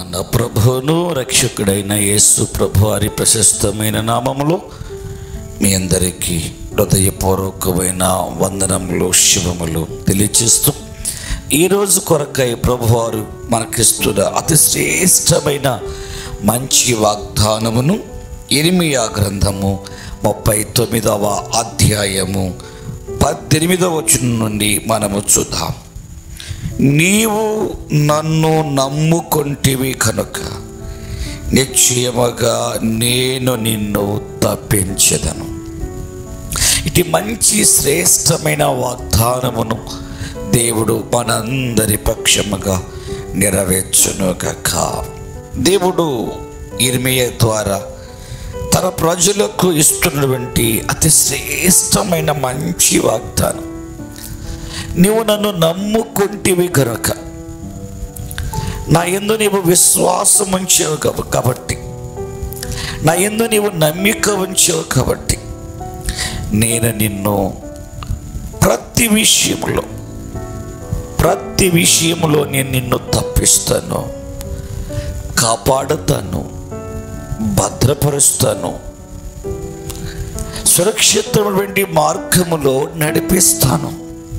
మన ప్రభువును రక్షకుడైన యేసు ప్రభు వారి ప్రశస్తమైన నామములో మీ అందరికీ హృదయపూర్వకమైన వందనములు శుభములు తెలియచేస్తూ ఈరోజు కొరకై ప్రభువారు మనకిస్తున్న అతి శ్రేష్టమైన మంచి వాగ్దానమును ఇరిమియా గ్రంథము ముప్పై తొమ్మిదవ అధ్యాయము పద్దెనిమిదవ వచనం నుండి మనము చూద్దాం నీవు నన్ను నమ్ముకొంటివి కనుక నిశ్చయముగా నేను నిన్ను తప్పించదను ఇటు మంచి శ్రేష్టమైన వాగ్దానమును దేవుడు మనందరి పక్షముగా నెరవేర్చునుగాక దేవుడు ఇర్మియ ద్వారా తన ప్రజలకు ఇస్తున్నటువంటి అతి శ్రేష్టమైన మంచి వాగ్దానం నీవు నన్ను నమ్ముకుంటివి గనక నా ఎందు నీవు విశ్వాసం ఉంచావు కబ- కాబట్టి నా ఎందు నీవు నమ్మిక ఉంచావు కాబట్టి నేను నిన్ను ప్రతి విషయంలో ప్రతి విషయంలో నేను నిన్ను తప్పిస్తాను కాపాడుతాను భద్రపరుస్తాను సురక్షితమైనటువంటి మార్గములో నడిపిస్తాను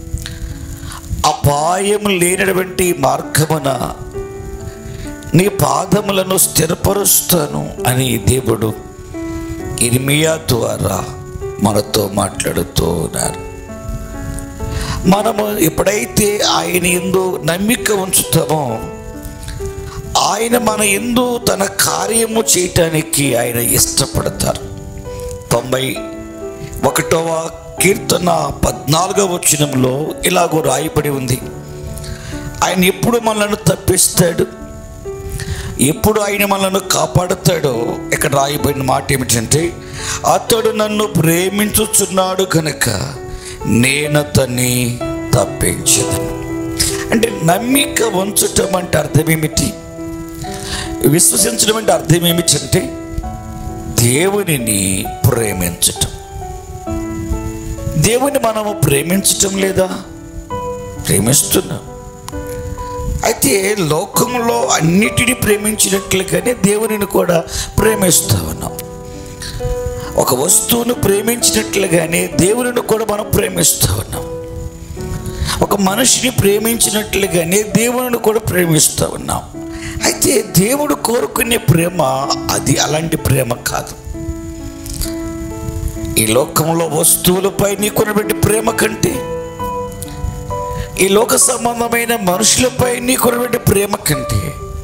అపాయం లేనటువంటి మార్గమున నీ పాదములను స్థిరపరుస్తాను అని దేవుడు ఇర్మియా ద్వారా మనతో మాట్లాడుతూ ఉన్నారు మనము ఎప్పుడైతే ఆయన ఎందు నమ్మిక ఉంచుతామో ఆయన మన ఎందు తన కార్యము చేయటానికి ఆయన ఇష్టపడతారు తొంభై ఒకటవ కీర్తన పద్నాలుగవ వచనంలో ఇలాగో రాయబడి ఉంది ఆయన ఎప్పుడు మనల్ని తప్పిస్తాడు ఎప్పుడు ఆయన మనల్ని కాపాడుతాడో ఇక్కడ రాయబడిన మాట ఏమిటంటే అతడు నన్ను ప్రేమించుచున్నాడు కనుక నేను అతన్ని తప్పించదను అంటే నమ్మిక ఉంచటం అంటే అర్థం ఏమిటి విశ్వసించడం అంటే అర్థం ఏమిటంటే దేవునిని ప్రేమించటం దేవుని మనము ప్రేమించటం లేదా ప్రేమిస్తున్నాం అయితే లోకంలో అన్నిటిని ప్రేమించినట్లుగానే దేవునిని కూడా ప్రేమిస్తూ ఉన్నాం ఒక వస్తువును ప్రేమించినట్లుగానే దేవునిని కూడా మనం ప్రేమిస్తూ ఉన్నాం ఒక మనిషిని ప్రేమించినట్లుగానే దేవునిని కూడా ప్రేమిస్తూ ఉన్నాం అయితే దేవుడు కోరుకునే ప్రేమ అది అలాంటి ప్రేమ కాదు ఈ లోకంలో వస్తువులపై నీకున్నటువంటి ప్రేమ కంటే ఈ లోక సంబంధమైన మనుషులపై నీకున్నటువంటి ప్రేమ కంటే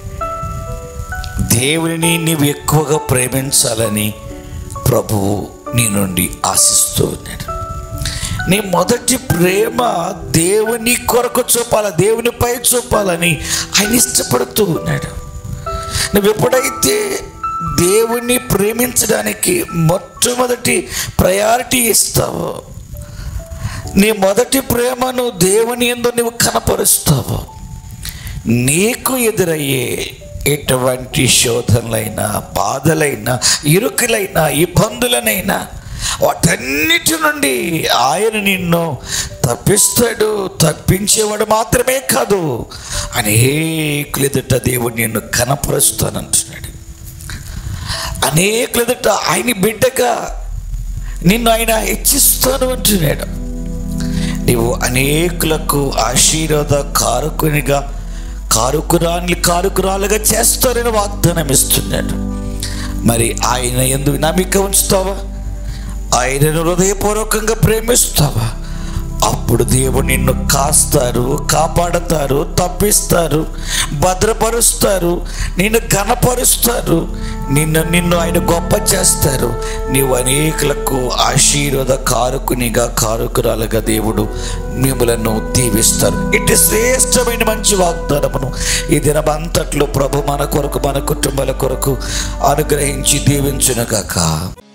దేవుని నీవు ఎక్కువగా ప్రేమించాలని ప్రభువు నీ నుండి ఆశిస్తూ ఉన్నాడు నీ మొదటి ప్రేమ దేవుని కొరకు చూపాల దేవునిపై చూపాలని ఆయన ఇష్టపడుతూ ఉన్నాడు నువ్వు ఎప్పుడైతే దేవుణ్ణి ప్రేమించడానికి మొట్టమొదటి ప్రయారిటీ ఇస్తావో నీ మొదటి ప్రేమను దేవుని ఎందు నువ్వు కనపరుస్తావు నీకు ఎదురయ్యే ఎటువంటి శోధనలైనా బాధలైనా ఇరుకులైనా ఇబ్బందులనైనా వాటన్నిటి నుండి ఆయన నిన్ను తప్పిస్తాడు తప్పించేవాడు మాత్రమే కాదు అనేకులు ఎదుట దేవుడు నిన్ను కనపరుస్తానంటున్నాడు అనేకులు ఎదుట ఆయన బిడ్డగా నిన్ను ఆయన హెచ్చిస్తాను అంటున్నాడు నీవు అనేకులకు ఆశీర్వాద కారుకునిగా కారుకురాని కారుకురాలుగా చేస్తారని వాగ్దానం ఇస్తున్నాడు మరి ఆయన ఎందుకు నమ్మిక ఉంచుతావా ఆయనను హృదయపూర్వకంగా ప్రేమిస్తావా అప్పుడు దేవుడు నిన్ను కాస్తారు కాపాడతారు తప్పిస్తారు భద్రపరుస్తారు నిన్ను ఘనపరుస్తారు నిన్ను నిన్ను ఆయన గొప్ప చేస్తారు నీవు అనేకులకు ఆశీర్వాద కారుకునిగా కారుకురాలుగా దేవుడు మిమ్మలను దీవిస్తారు ఇటు శ్రేష్టమైన మంచి వాగ్దానమును ఈ దినమంతట్లో ప్రభు మన కొరకు మన కుటుంబాల కొరకు అనుగ్రహించి దీవించునుగాక